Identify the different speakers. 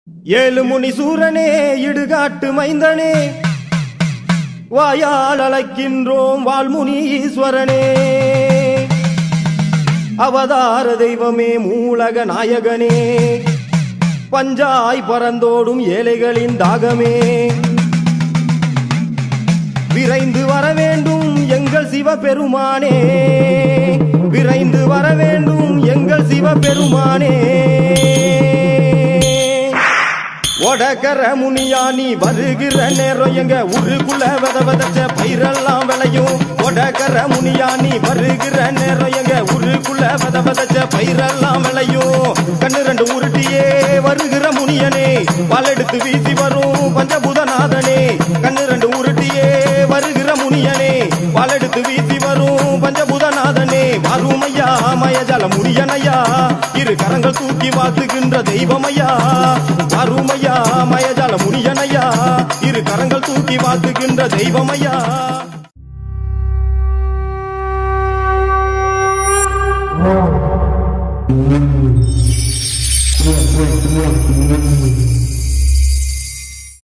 Speaker 1: ஏழு முனி சூரனே இடுகாட்டு மைந்தனே வாயால் அழைக்கின்றோம் வால்முனி ஈஸ்வரனே அவதார தெய்வமே மூலக நாயகனே பஞ்சாய் பறந்தோடும் ஏழைகளின் தாகமே விரைந்து வர வேண்டும் எங்கள் சிவபெருமானே விரைந்து வர வேண்டும் எங்கள் சிவபெருமானே ஒடக்கர முனியா நீ வருகிற நேரம் எங்க ஊருக்குள்ள வித விதச்ச பயிரெல்லாம் விளையும் ஒடக்கர முனியா நீ வருகிற நேரம் எங்க ஊருக்குள்ள வித விதச்ச பயிரெல்லாம் விளையும் கண்ணு ரெண்டு உருட்டியே வருகிற முனியனே பாலெடுத்து வீசி வரும் பஞ்சபூதநாதனே கண்ணு ரெண்டு உருட்டியே வருகிற முனியனே பாலெடுத்து வீசி வரும் பஞ்சபூதநாதனே வருமையா மயஜால முனியனையா இரு கரங்கள் தூக்கி வாத்துகின்ற தெய்வமையா வருமையா மயஜால முனியனையா இரு கரங்கள் தூக்கி வாத்துகின்ற தெய்வமையா
Speaker 2: Yeah.